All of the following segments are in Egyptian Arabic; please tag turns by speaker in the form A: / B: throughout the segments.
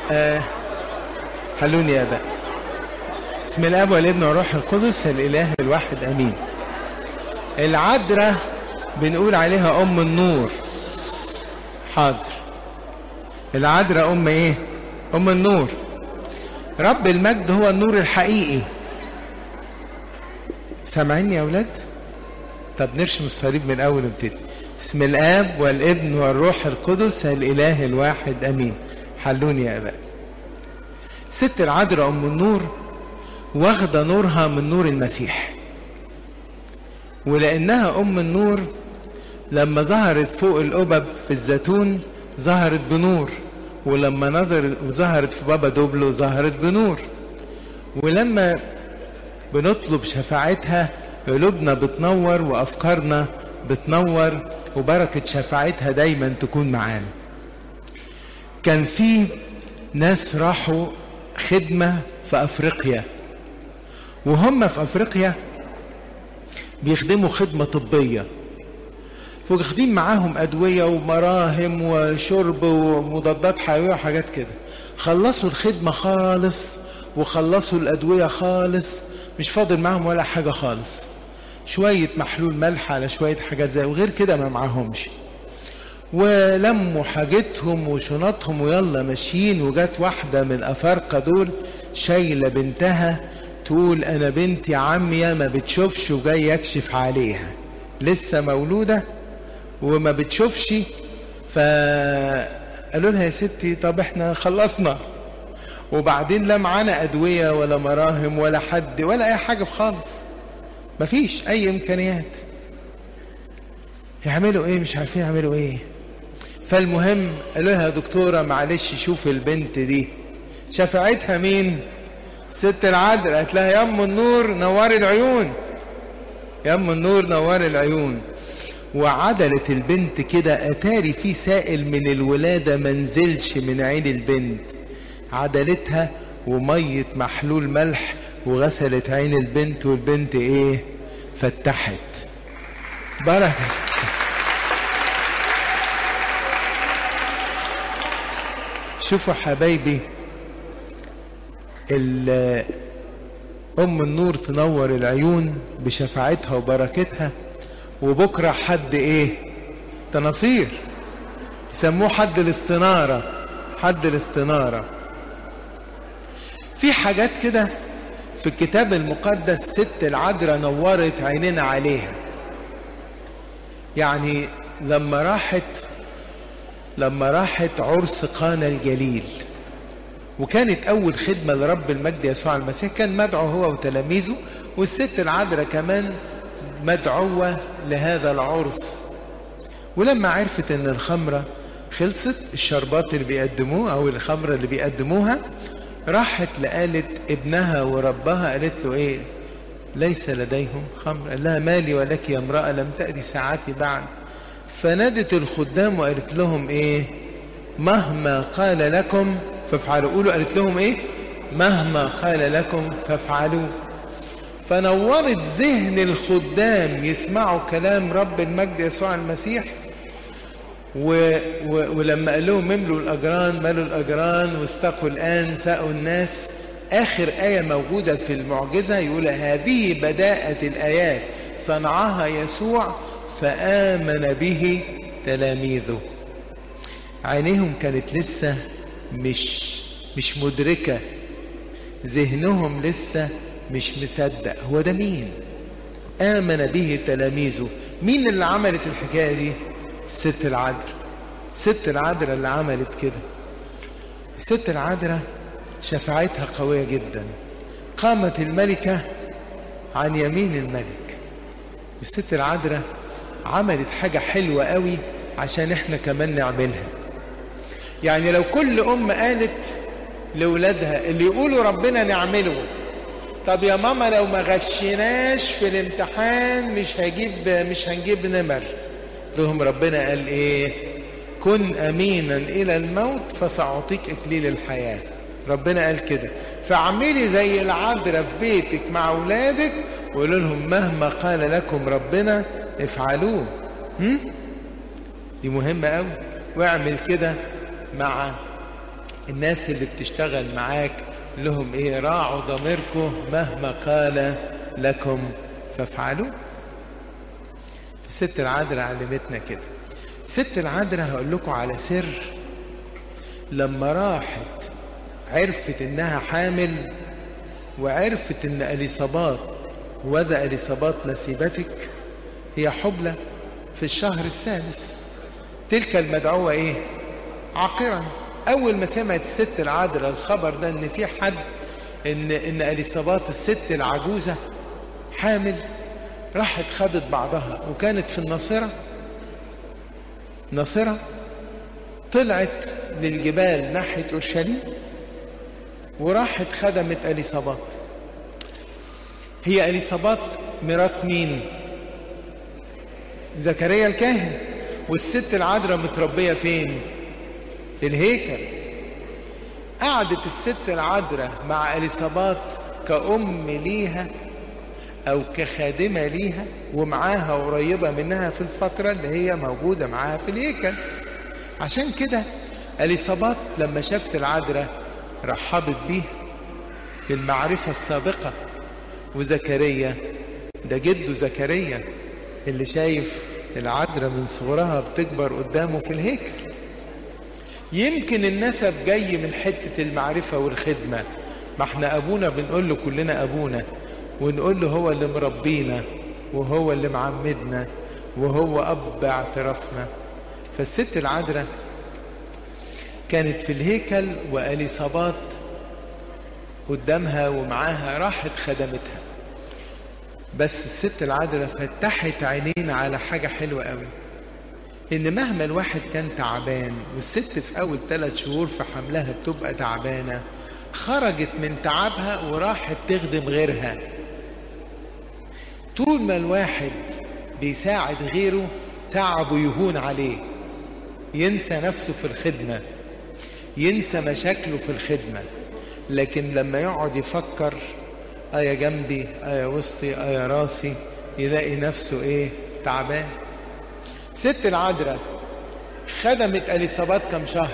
A: آه حلوني يا اباء بسم الاب والابن والروح القدس الاله الواحد امين العذراء بنقول عليها ام النور حاضر العذراء ام ايه ام النور رب المجد هو النور الحقيقي سامعيني يا اولاد طب نرشم الصليب من الاول ونبتدي بسم الاب والابن والروح القدس الاله الواحد امين حلوني يا اباء ست العذراء ام النور واخده نورها من نور المسيح ولانها ام النور لما ظهرت فوق القبب في الزيتون ظهرت بنور ولما نظرت وظهرت في بابا دوبلو ظهرت بنور ولما بنطلب شفاعتها قلوبنا بتنور وافكارنا بتنور وبركه شفاعتها دايما تكون معانا كان في ناس راحوا خدمه في افريقيا وهم في افريقيا بيخدموا خدمه طبيه واخدين معاهم ادويه ومراهم وشرب ومضادات حيويه وحاجات كده خلصوا الخدمه خالص وخلصوا الادويه خالص مش فاضل معاهم ولا حاجه خالص شويه محلول ملح على شويه حاجات زي وغير كده ما معاهمش ولموا حاجتهم وشنطهم ويلا ماشيين وجت واحده من الافارقه دول شايله بنتها تقول انا بنتي عمية ما بتشوفش وجاي يكشف عليها لسه مولوده وما بتشوفش فقالوا لها يا ستي طب احنا خلصنا وبعدين لا معانا ادويه ولا مراهم ولا حد ولا اي حاجه خالص مفيش اي امكانيات يعملوا ايه مش عارفين يعملوا ايه فالمهم قالوا لها يا دكتوره معلش شوف البنت دي شفعتها مين ست العذراء قالت لها يا ام النور نور العيون يا ام النور نور العيون وعدلت البنت كده اتاري في سائل من الولاده منزلش من عين البنت عدلتها وميه محلول ملح وغسلت عين البنت والبنت ايه فتحت بركه شوفوا حبايبي ام النور تنور العيون بشفاعتها وبركتها وبكره حد ايه تناصير يسموه حد الاستناره حد الاستناره في حاجات كده في الكتاب المقدس ست العذراء نورت عيننا عليها يعني لما راحت لما راحت عرس قانا الجليل وكانت أول خدمة لرب المجد يسوع المسيح كان مدعو هو وتلاميذه والست العذراء كمان مدعوة لهذا العرس ولما عرفت ان الخمرة خلصت الشربات اللي بيقدموه او الخمرة اللي بيقدموها راحت لقالت ابنها وربها قالت له ايه ليس لديهم خمر قال لها مالي ولك يا امرأة لم تأتي ساعتي بعد فنادت الخدام وقالت لهم ايه مهما قال لكم فافعلوا قولوا قالت لهم ايه مهما قال لكم فافعلوا فنورت ذهن الخدام يسمعوا كلام رب المجد يسوع المسيح و... و... ولما قال لهم املوا الاجران ملوا الاجران واستقوا الان سقوا الناس اخر ايه موجوده في المعجزه يقول هذه بداءه الايات صنعها يسوع فامن به تلاميذه عينيهم كانت لسه مش مش مدركه ذهنهم لسه مش مصدق هو ده مين آمن به تلاميذه مين اللي عملت الحكاية دي الست العذراء الست العذراء اللي عملت كده الست العذراء شفاعتها قوية جدا قامت الملكة عن يمين الملك الست العذراء عملت حاجة حلوة قوي عشان احنا كمان نعملها يعني لو كل أم قالت لولادها اللي يقولوا ربنا نعمله طب يا ماما لو ما غشناش في الامتحان مش هجيب مش هنجيب نمر لهم ربنا قال ايه كن امينا الى الموت فساعطيك اكليل الحياه ربنا قال كده فاعملي زي العذراء في بيتك مع اولادك وقولوا لهم مهما قال لكم ربنا افعلوه هم؟ دي مهمه قوي واعمل كده مع الناس اللي بتشتغل معاك لهم ايه راعوا ضميركم مهما قال لكم فافعلوا الست العذراء علمتنا كده الست العذراء هقول لكم على سر لما راحت عرفت انها حامل وعرفت ان اليصابات وذا اليصابات نسيبتك هي حبلى في الشهر السادس تلك المدعوة ايه عاقرا اول ما سمعت الست العذراء الخبر ده ان في حد ان ان اليصابات الست العجوزة حامل راحت خدت بعضها وكانت في الناصرة ناصرة طلعت للجبال ناحية أورشليم وراحت خدمت اليصابات هي اليصابات مرات مين زكريا الكاهن والست العذراء متربيه فين في الهيكل قعدت الست العذراء مع اليصابات كأم ليها أو كخادمة ليها ومعاها قريبة منها في الفترة اللي هي موجودة معاها في الهيكل عشان كده اليصابات لما شافت العذراء رحبت بيه بالمعرفة السابقة وزكريا ده جده زكريا اللي شايف العذراء من صغرها بتكبر قدامه في الهيكل يمكن النسب جاي من حتة المعرفة والخدمة ما احنا أبونا بنقول له كلنا أبونا ونقول له هو اللي مربينا وهو اللي معمدنا وهو أب اعترافنا فالست العذراء كانت في الهيكل وأليصابات قدامها ومعاها راحت خدمتها بس الست العذراء فتحت عينينا على حاجة حلوة قوي إن مهما الواحد كان تعبان والست في أول ثلاث شهور في حملها بتبقى تعبانة خرجت من تعبها وراحت تخدم غيرها طول ما الواحد بيساعد غيره تعبه يهون عليه ينسى نفسه في الخدمة ينسى مشاكله في الخدمة لكن لما يقعد يفكر آية جنبي آية وسطي آية راسي يلاقي نفسه إيه تعبان ست العذراء خدمت اليصابات كم شهر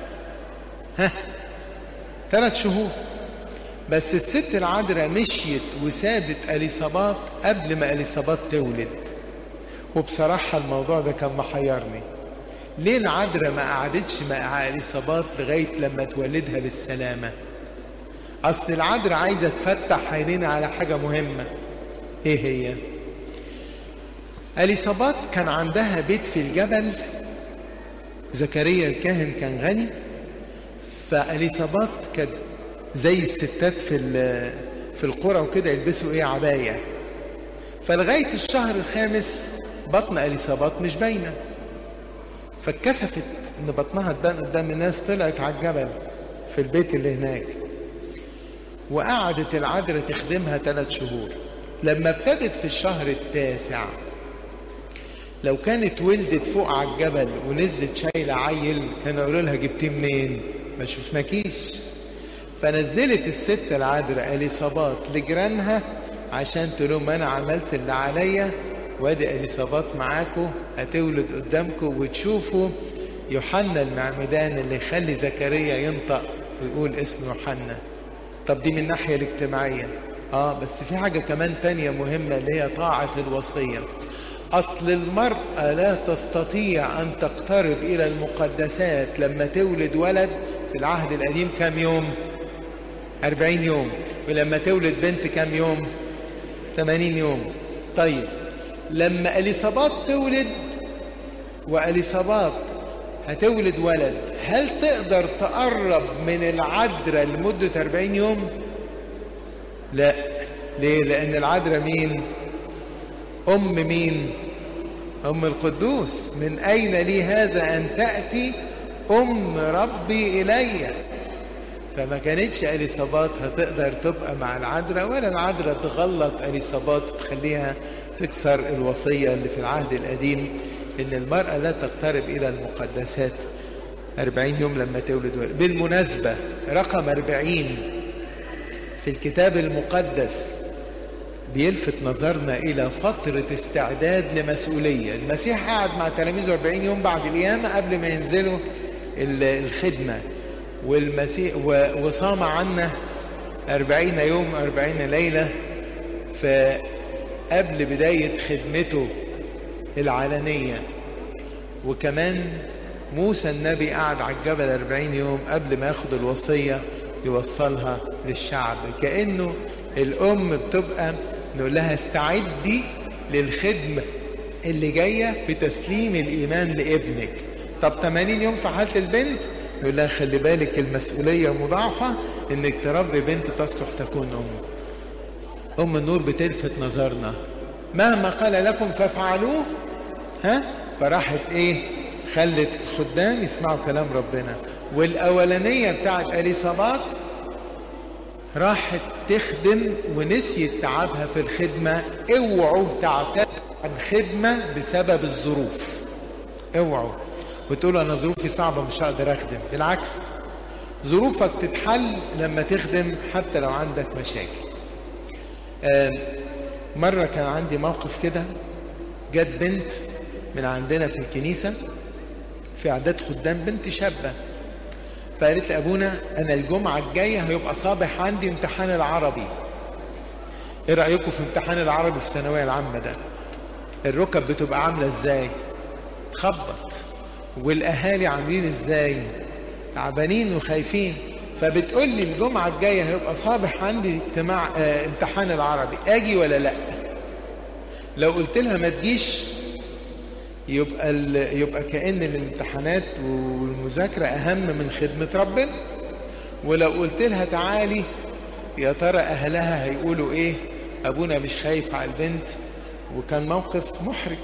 A: ها ثلاث شهور بس الست العذراء مشيت وسابت اليصابات قبل ما اليصابات تولد وبصراحة الموضوع ده كان محيرني ليه العذراء ما قعدتش مع اليصابات لغاية لما تولدها بالسلامة أصل العذراء عايزة تفتح عينينا على حاجة مهمة إيه هي؟ اليصابات كان عندها بيت في الجبل زكريا الكاهن كان غني فاليصابات كانت زي الستات في في القرى وكده يلبسوا ايه عبايه فلغايه الشهر الخامس بطن اليصابات مش باينه فاتكسفت ان بطنها تبان قدام الناس طلعت على الجبل في البيت اللي هناك وقعدت العذراء تخدمها ثلاث شهور لما ابتدت في الشهر التاسع لو كانت ولدت فوق على الجبل ونزلت شايله عيل كانوا يقولوا لها جبتيه منين؟ ما شفناكيش. فنزلت الست العذراء اليصابات لجيرانها عشان تقول لهم انا عملت اللي عليا وادي اليصابات معاكم هتولد قدامكم وتشوفوا يوحنا المعمدان اللي يخلي زكريا ينطق ويقول اسم يوحنا. طب دي من الناحيه الاجتماعيه. اه بس في حاجه كمان تانية مهمه اللي هي طاعه الوصيه. أصل المرأة لا تستطيع أن تقترب إلى المقدسات لما تولد ولد في العهد القديم كم يوم؟ أربعين يوم ولما تولد بنت كم يوم؟ ثمانين يوم طيب لما أليصابات تولد وأليصابات هتولد ولد هل تقدر تقرب من العذراء لمدة أربعين يوم؟ لا ليه؟ لأن العذراء مين؟ أم مين؟ أم القدوس من أين لي هذا أن تأتي أم ربي إلي فما كانتش أليصابات هتقدر تبقى مع العذراء ولا العذراء تغلط أليصابات وتخليها تكسر الوصية اللي في العهد القديم إن المرأة لا تقترب إلى المقدسات أربعين يوم لما تولد ولد بالمناسبة رقم أربعين في الكتاب المقدس بيلفت نظرنا إلى فترة استعداد لمسؤولية المسيح قعد مع تلاميذه 40 يوم بعد القيامة قبل ما ينزلوا الخدمة والمسيح وصام عنا أربعين يوم أربعين ليلة فقبل بداية خدمته العلنية وكمان موسى النبي قعد على الجبل أربعين يوم قبل ما ياخد الوصية يوصلها للشعب كأنه الأم بتبقى نقول لها استعدي للخدمة اللي جاية في تسليم الإيمان لابنك طب 80 يوم في حالة البنت نقول لها خلي بالك المسؤولية مضاعفة إنك تربي بنت تصلح تكون أم أم النور بتلفت نظرنا مهما قال لكم فافعلوه ها فراحت إيه خلت الخدام يسمعوا كلام ربنا والأولانية بتاعت أليصابات راحت تخدم ونسيت تعبها في الخدمة اوعوا تعتاد عن خدمة بسبب الظروف اوعوا وتقولوا أنا ظروفي صعبة مش هقدر أخدم بالعكس ظروفك تتحل لما تخدم حتى لو عندك مشاكل مرة كان عندي موقف كده جت بنت من عندنا في الكنيسة في إعداد خدام بنت شابة فقالت لي أبونا أنا الجمعة الجاية هيبقى صابح عندي امتحان العربي إيه رأيكم في امتحان العربي في الثانوية العامة ده الركب بتبقى عاملة إزاي تخبط والأهالي عاملين إزاي تعبانين وخايفين فبتقول لي الجمعة الجاية هيبقى صابح عندي اجتماع اه امتحان العربي أجي ولا لأ لو قلت لها ما تجيش يبقى يبقى كأن الامتحانات والمذاكرة أهم من خدمة ربنا ولو قلت لها تعالي يا ترى أهلها هيقولوا إيه أبونا مش خايف على البنت وكان موقف محرج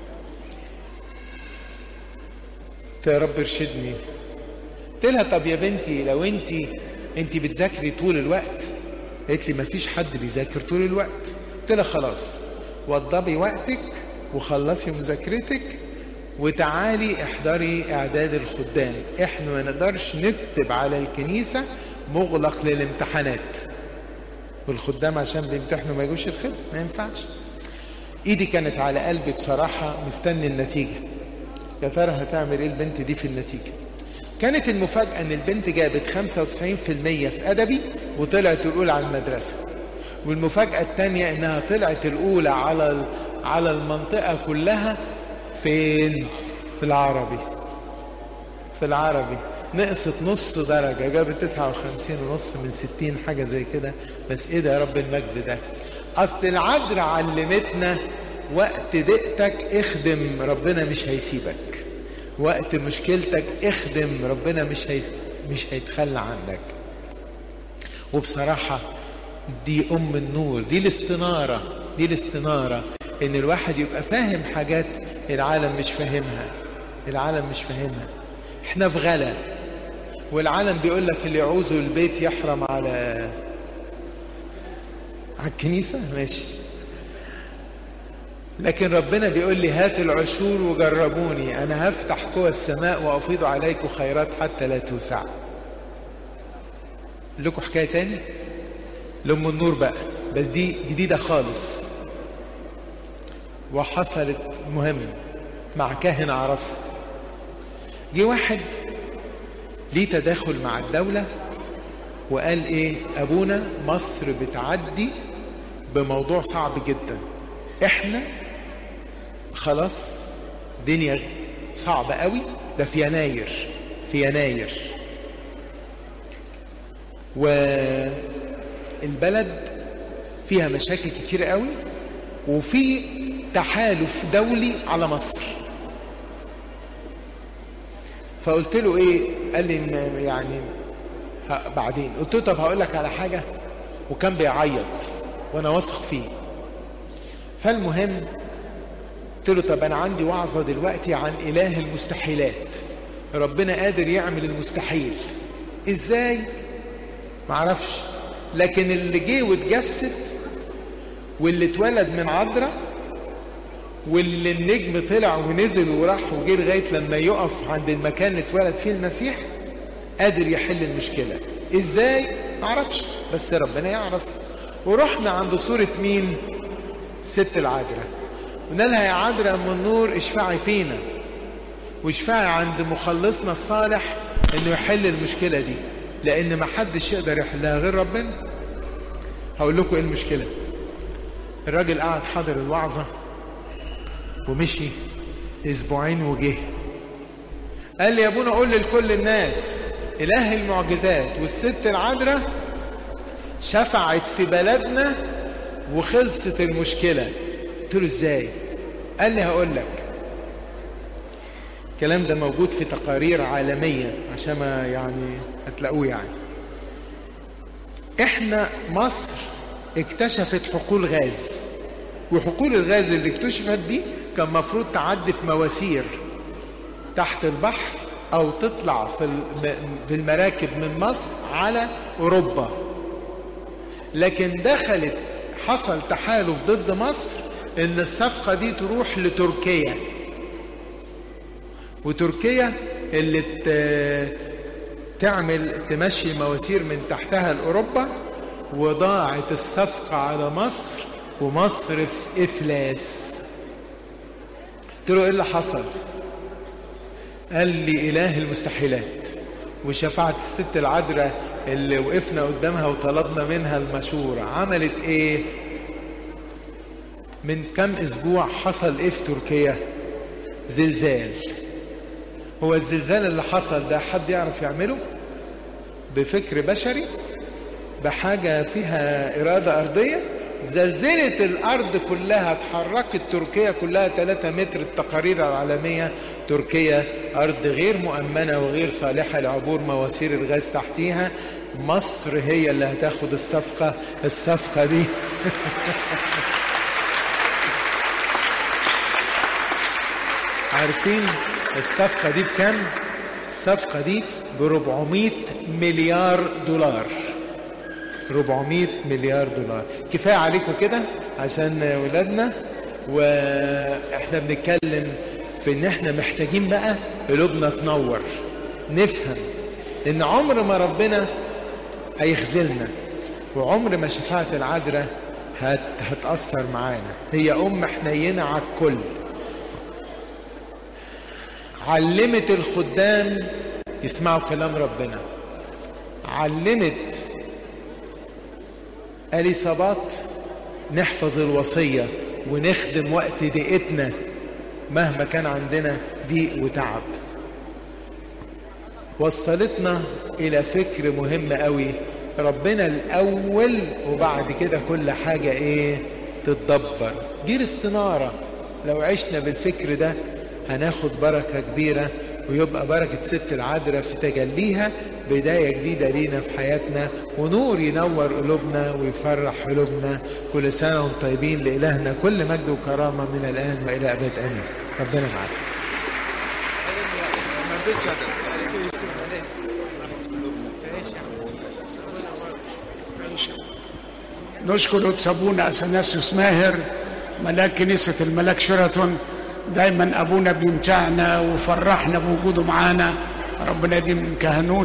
A: قلت يا رب ارشدني قلت لها طب يا بنتي لو انت انت بتذاكري طول الوقت قالت لي مفيش حد بيذاكر طول الوقت قلت لها خلاص وضبي وقتك وخلصي مذاكرتك وتعالي احضري اعداد الخدام احنا ما نقدرش نكتب على الكنيسة مغلق للامتحانات والخدام عشان بيمتحنوا ما يجوش الخدمة ما ينفعش ايدي كانت على قلبي بصراحة مستني النتيجة يا ترى هتعمل ايه البنت دي في النتيجة كانت المفاجأة ان البنت جابت 95% في ادبي وطلعت الاولى على المدرسة والمفاجأة الثانية انها طلعت الاولى على على المنطقة كلها فين في العربي في العربي نقصت نص درجة جابت 59 ونص من 60 حاجة زي كده بس ايه ده يا رب المجد ده اصل العذراء علمتنا وقت ضيقتك اخدم ربنا مش هيسيبك وقت مشكلتك اخدم ربنا مش هيس... مش هيتخلى عنك وبصراحة دي أم النور دي الاستنارة دي الاستنارة إن الواحد يبقى فاهم حاجات العالم مش فاهمها العالم مش فاهمها احنا في غلا والعالم بيقول لك اللي يعوزه البيت يحرم على على الكنيسة ماشي لكن ربنا بيقول لي هات العشور وجربوني أنا هفتح قوى السماء وأفيض عليكم خيرات حتى لا توسع لكم حكاية تاني لأم النور بقى بس دي جديدة خالص وحصلت مهم مع كاهن أعرفه جه واحد ليه تداخل مع الدولة وقال ايه ابونا مصر بتعدي بموضوع صعب جدا احنا خلاص دنيا صعبة قوي ده في يناير في يناير والبلد فيها مشاكل كتير قوي وفي تحالف دولي على مصر فقلت له ايه قال لي يعني بعدين قلت له طب هقول لك على حاجة وكان بيعيط وانا واثق فيه فالمهم قلت له طب انا عندي وعظة دلوقتي عن اله المستحيلات ربنا قادر يعمل المستحيل ازاي معرفش لكن اللي جه واتجسد واللي اتولد من عذراء واللي النجم طلع ونزل وراح وجه لغايه لما يقف عند المكان اللي اتولد فيه المسيح قادر يحل المشكله ازاي معرفش بس ربنا يعرف ورحنا عند صوره مين ست العذراء قلنا لها يا عذراء ام النور اشفعي فينا واشفعي عند مخلصنا الصالح انه يحل المشكلة دي لان ما حدش يقدر يحلها غير ربنا هقول لكم ايه المشكلة الراجل قعد حاضر الوعظة ومشي اسبوعين وجه قال لي يا ابونا قول لكل الناس اله المعجزات والست العذراء شفعت في بلدنا وخلصت المشكله قلت له ازاي قال لي هقول لك الكلام ده موجود في تقارير عالميه عشان ما يعني هتلاقوه يعني احنا مصر اكتشفت حقول غاز وحقول الغاز اللي اكتشفت دي كان مفروض تعدي في مواسير تحت البحر او تطلع في في المراكب من مصر على اوروبا لكن دخلت حصل تحالف ضد مصر ان الصفقه دي تروح لتركيا وتركيا اللي تعمل تمشي مواسير من تحتها لاوروبا وضاعت الصفقه على مصر ومصر في افلاس قلت له ايه اللي حصل قال لي اله المستحيلات وشفاعة الست العذراء اللي وقفنا قدامها وطلبنا منها المشورة عملت ايه من كم اسبوع حصل ايه في تركيا زلزال هو الزلزال اللي حصل ده حد يعرف يعمله بفكر بشري بحاجة فيها إرادة أرضية زلزلت الأرض كلها اتحركت تركيا كلها 3 متر التقارير العالمية تركيا أرض غير مؤمنة وغير صالحة لعبور مواسير الغاز تحتيها مصر هي اللي هتاخد الصفقة الصفقة دي عارفين الصفقة دي بكم؟ الصفقة دي ب 400 مليار دولار 400 مليار دولار كفاية عليكم كده عشان ولادنا واحنا بنتكلم في ان احنا محتاجين بقى قلوبنا تنور نفهم ان عمر ما ربنا هيخذلنا وعمر ما شفاعة العذراء هت هتأثر معانا هي أم حنينة على الكل علمت الخدام يسمعوا كلام ربنا علمت اليصابات نحفظ الوصيه ونخدم وقت ضيقتنا مهما كان عندنا ضيق وتعب وصلتنا الى فكر مهم قوي ربنا الاول وبعد كده كل حاجه ايه تتدبر دي الاستناره لو عشنا بالفكر ده هناخد بركه كبيره ويبقى بركة ست العذراء في تجليها بداية جديدة لينا في حياتنا ونور ينور قلوبنا ويفرح قلوبنا كل سنة وانتم طيبين لإلهنا كل مجد وكرامة من الآن وإلى أبد آمين ربنا معاك
B: نشكر سابونا اثناسيوس ماهر ملاك كنيسه الملاك شيراتون دايما ابونا بيمتعنا وفرحنا بوجوده معانا ربنا يديم كهنوت